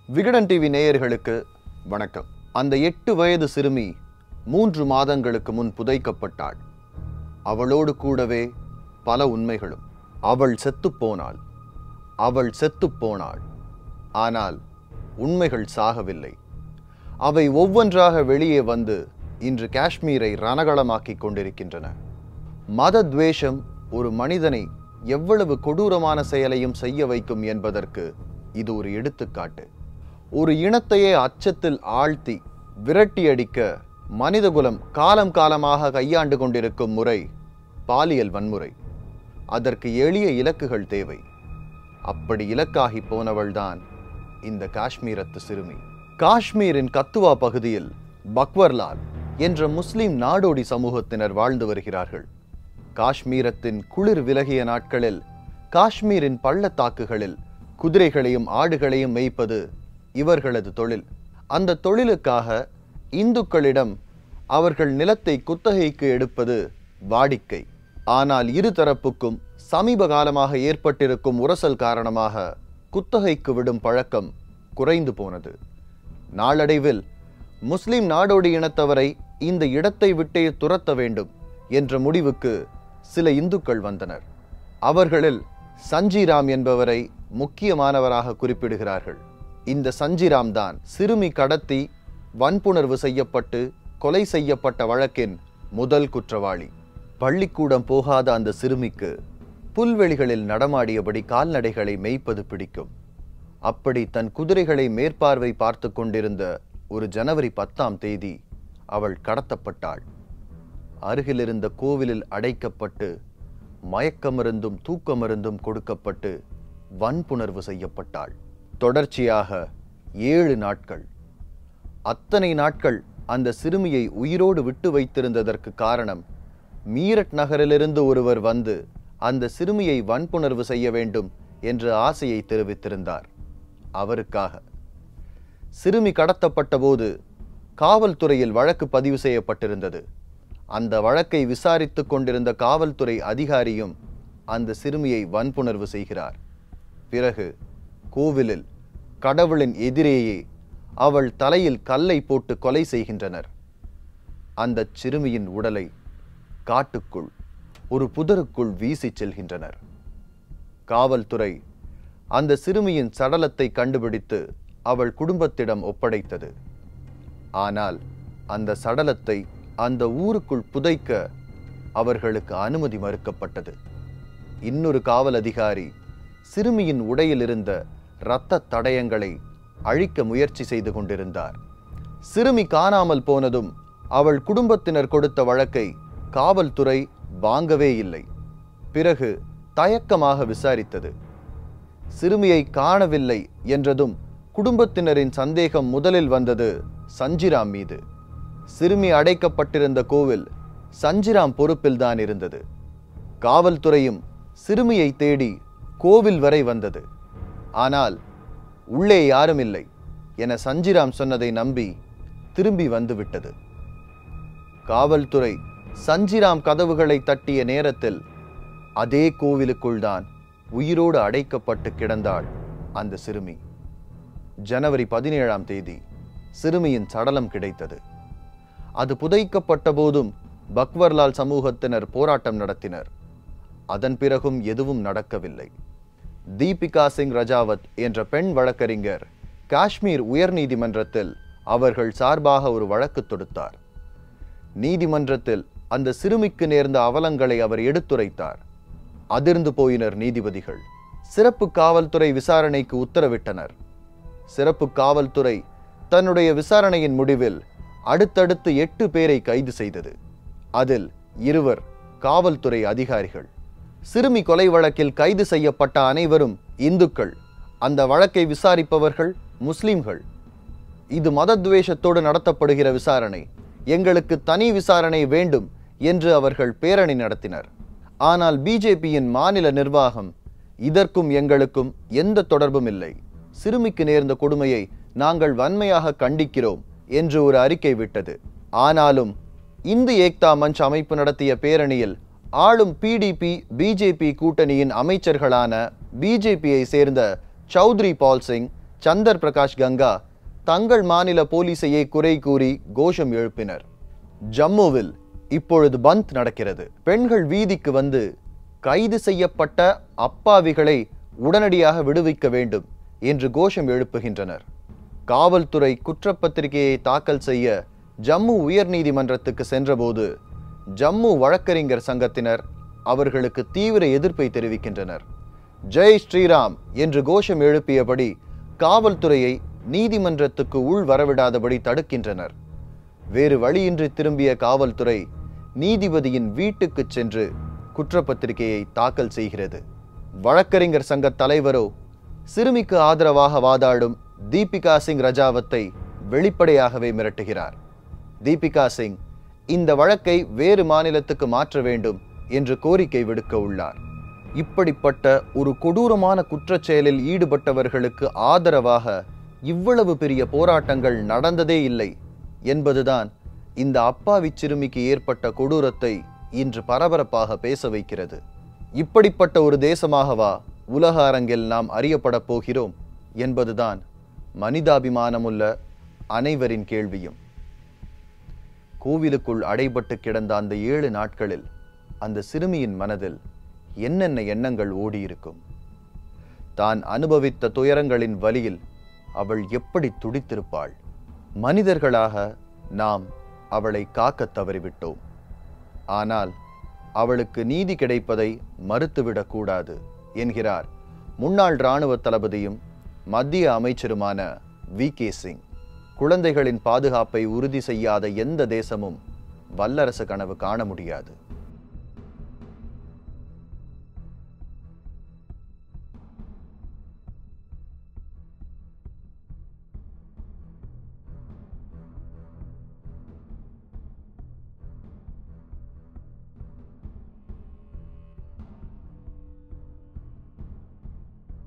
Vikatan TV நேயர்களுக்கு வணக்கம் அந்த எட்டு வயது சிறுமி மூன்று மாதங்களுக்கு முன் புதைக்கப்பட்டாள் அவளோடு கூடவே பல உண்மைகளும் அவள் செத்துப் போனாள் அவள் செத்துப் போனாள் ஆனால் உண்மைகள் சாகவில்லை அவை ஒவ்வொன்றாக வெளியே வந்து இன்று காஷ்மீரை ரணகளமாக்கிக் கொண்டிருக்கின்றன மத துவேஷம் ஒரு மனிதனை எவ்வளவு கொடூரமான செயலையும் செய்ய வைக்கும் என்பதற்கு இது ஒரு எடுத்துக்காட்டு ஒரு இனத்தையே அச்சத்தில் ஆழ்த்தி விரட்டி அடிக்க மனிதகுலம் காலம் காலமாக கையாண்டு கொண்டிருக்கும் முறை பாலியல் வன்முறை அதற்கு எளிய இலக்குகள் தேவை அப்படி இலக்காகி போனவள்தான் இந்த காஷ்மீரத்து சிறுமி காஷ்மீரின் கத்துவா பகுதியில் பக்வர்லால் என்ற முஸ்லிம் நாடோடி சமூகத்தினர் வாழ்ந்து வருகிறார்கள் காஷ்மீரத்தின் குளிர் விலகிய நாட்களில் காஷ்மீரின் பள்ளத்தாக்குகளில் குதிரைகளையும் ஆடுகளையும் மேய்ப்பது இவர்களது தொழில் அந்த தொழிலுக்காக இந்துக்களிடம் அவர்கள் நிலத்தை குத்தகைக்கு எடுப்பது வாடிக்கை ஆனால் இரு தரப்புக்கும் சமீப காலமாக ஏற்பட்டிருக்கும் உரசல் காரணமாக குத்தகைக்கு விடும் பழக்கம் குறைந்து போனது நாளடைவில் முஸ்லிம் நாடோடி இனத்தவரை இந்த இடத்தை விட்டே துரத்த வேண்டும் என்ற முடிவுக்கு சில இந்துக்கள் வந்தனர் அவர்களில் சஞ்சிராம் என்பவரை முக்கியமானவராக குறிப்பிடுகிறார்கள் இந்த சஞ்சிராம் தான் சிறுமி கடத்தி வன்புணர்வு செய்யப்பட்டு கொலை செய்யப்பட்ட வழக்கின் முதல் குற்றவாளி பள்ளிக்கூடம் போகாத அந்த சிறுமிக்கு புல்வெளிகளில் நடமாடியபடி கால்நடைகளை மேய்ப்பது பிடிக்கும் அப்படி தன் குதிரைகளை மேற்பார்வை பார்த்து கொண்டிருந்த ஒரு ஜனவரி பத்தாம் தேதி அவள் கடத்தப்பட்டாள் அருகிலிருந்த கோவிலில் அடைக்கப்பட்டு மயக்க மருந்தும் தூக்க மருந்தும் கொடுக்கப்பட்டு வன்புணர்வு செய்யப்பட்டாள் தொடர்ச்சியாக ஏழு நாட்கள் அத்தனை நாட்கள் அந்த சிறுமியை உயிரோடு விட்டு வைத்திருந்ததற்கு காரணம் மீரட் நகரிலிருந்து ஒருவர் வந்து அந்த சிறுமியை வன்புணர்வு செய்ய வேண்டும் என்ற ஆசையை தெரிவித்திருந்தார் அவருக்காக சிறுமி கடத்தப்பட்ட போது காவல்துறையில் வழக்கு பதிவு செய்யப்பட்டிருந்தது அந்த வழக்கை விசாரித்துக் கொண்டிருந்த காவல்துறை அதிகாரியும் அந்த சிறுமியை வன்புணர்வு செய்கிறார் பிறகு கோவிலில் கடவுளின் எதிரேயே அவள் தலையில் கல்லை போட்டு கொலை செய்கின்றனர் அந்த சிறுமியின் உடலை காட்டுக்குள் ஒரு புதருக்குள் வீசிச் செல்கின்றனர் காவல்துறை அந்த சிறுமியின் சடலத்தை கண்டுபிடித்து அவள் குடும்பத்திடம் ஒப்படைத்தது ஆனால் அந்த சடலத்தை அந்த ஊருக்குள் புதைக்க அவர்களுக்கு அனுமதி மறுக்கப்பட்டது இன்னொரு காவல் அதிகாரி சிறுமியின் உடையில் இருந்த இரத்த தடயங்களை அழிக்க முயற்சி செய்து கொண்டிருந்தார் சிறுமி காணாமல் போனதும் அவள் குடும்பத்தினர் கொடுத்த வழக்கை காவல்துறை வாங்கவே இல்லை பிறகு தயக்கமாக விசாரித்தது சிறுமியை காணவில்லை என்றதும் குடும்பத்தினரின் சந்தேகம் முதலில் வந்தது சஞ்சிராம் மீது சிறுமி அடைக்கப்பட்டிருந்த கோவில் சஞ்சிராம் பொறுப்பில்தான் இருந்தது காவல்துறையும் சிறுமியை தேடி கோவில் வரை வந்தது ஆனால் உள்ளே யாரும் இல்லை என சஞ்சிராம் சொன்னதை நம்பி திரும்பி வந்துவிட்டது காவல்துறை சஞ்சிராம் கதவுகளை தட்டிய நேரத்தில் அதே கோவிலுக்குள் தான் உயிரோடு அடைக்கப்பட்டு கிடந்தாள் அந்த சிறுமி ஜனவரி பதினேழாம் தேதி சிறுமியின் சடலம் கிடைத்தது அது புதைக்கப்பட்ட போதும் பக்வர்லால் சமூகத்தினர் போராட்டம் நடத்தினர் அதன் பிறகும் எதுவும் நடக்கவில்லை தீபிகா சிங் ரஜாவத் என்ற பெண் வழக்கறிஞர் காஷ்மீர் உயர்நீதிமன்றத்தில் அவர்கள் சார்பாக ஒரு வழக்கு தொடுத்தார் நீதிமன்றத்தில் அந்த சிறுமிக்கு நேர்ந்த அவலங்களை அவர் எடுத்துரைத்தார் அதிர்ந்து போயினர் நீதிபதிகள் சிறப்பு காவல்துறை விசாரணைக்கு உத்தரவிட்டனர் சிறப்பு காவல்துறை தன்னுடைய விசாரணையின் முடிவில் அடுத்தடுத்து எட்டு பேரை கைது செய்தது அதில் இருவர் காவல்துறை அதிகாரிகள் சிறுமி கொலை வழக்கில் கைது செய்யப்பட்ட அனைவரும் இந்துக்கள் அந்த வழக்கை விசாரிப்பவர்கள் முஸ்லிம்கள் இது மதத்வேஷத்தோடு நடத்தப்படுகிற விசாரணை எங்களுக்கு தனி விசாரணை வேண்டும் என்று அவர்கள் பேரணி நடத்தினர் ஆனால் பிஜேபியின் மாநில நிர்வாகம் இதற்கும் எங்களுக்கும் எந்த தொடர்பும் இல்லை சிறுமிக்கு நேர்ந்த கொடுமையை நாங்கள் வன்மையாக கண்டிக்கிறோம் என்று ஒரு அறிக்கை விட்டது ஆனாலும் இந்து ஏக்தா மஞ்ச் அமைப்பு நடத்திய பேரணியில் ஆளும் பிடிபி பிஜேபி கூட்டணியின் அமைச்சர்களான பிஜேபியை சேர்ந்த சௌத்ரி பால் சிங் சந்தர் பிரகாஷ் கங்கா தங்கள் மாநில போலீசையே குறை கூறி கோஷம் எழுப்பினர் ஜம்முவில் இப்பொழுது பந்த் நடக்கிறது பெண்கள் வீதிக்கு வந்து கைது செய்யப்பட்ட அப்பாவிகளை உடனடியாக விடுவிக்க வேண்டும் என்று கோஷம் எழுப்புகின்றனர் காவல்துறை குற்றப்பத்திரிகையை தாக்கல் செய்ய ஜம்மு உயர்நீதிமன்றத்துக்கு சென்றபோது ஜம்மு வழக்கறிஞர் சங்கத்தினர் அவர்களுக்கு தீவிர எதிர்ப்பை தெரிவிக்கின்றனர் ஜெய் ஸ்ரீராம் என்று கோஷம் எழுப்பியபடி காவல்துறையை நீதிமன்றத்துக்கு உள் வரவிடாதபடி தடுக்கின்றனர் வேறு வழியின்றி திரும்பிய காவல்துறை நீதிபதியின் வீட்டுக்குச் சென்று குற்றப்பத்திரிகையை தாக்கல் செய்கிறது வழக்கறிஞர் சங்க தலைவரோ சிறுமிக்கு ஆதரவாக வாதாடும் தீபிகா சிங் ரஜாவத்தை வெளிப்படையாகவே மிரட்டுகிறார் தீபிகா சிங் இந்த வழக்கை வேறு மாநிலத்துக்கு மாற்ற வேண்டும் என்று கோரிக்கை விடுக்க உள்ளார் இப்படிப்பட்ட ஒரு கொடூரமான குற்றச் செயலில் ஈடுபட்டவர்களுக்கு ஆதரவாக இவ்வளவு பெரிய போராட்டங்கள் நடந்ததே இல்லை என்பதுதான் இந்த அப்பாவி சிறுமிக்கு ஏற்பட்ட கொடூரத்தை இன்று பரபரப்பாக பேச வைக்கிறது இப்படிப்பட்ட ஒரு தேசமாகவா உலக அரங்கில் நாம் அறியப்படப் போகிறோம் என்பதுதான் மனிதாபிமானமுள்ள அனைவரின் கேள்வியும் கோவிலுக்குள் அடைபட்டு கிடந்த அந்த ஏழு நாட்களில் அந்த சிறுமியின் மனதில் என்னென்ன எண்ணங்கள் ஓடியிருக்கும் தான் அனுபவித்த துயரங்களின் வலியில் அவள் எப்படி துடித்திருப்பாள் மனிதர்களாக நாம் அவளை காக்கத் தவறிவிட்டோம் ஆனால் அவளுக்கு நீதி கிடைப்பதை மறுத்துவிடக் கூடாது என்கிறார் முன்னாள் இராணுவ தளபதியும் மத்திய அமைச்சருமான வி கே சிங் குழந்தைகளின் பாதுகாப்பை உறுதி செய்யாத எந்த தேசமும் வல்லரசு கனவு காண முடியாது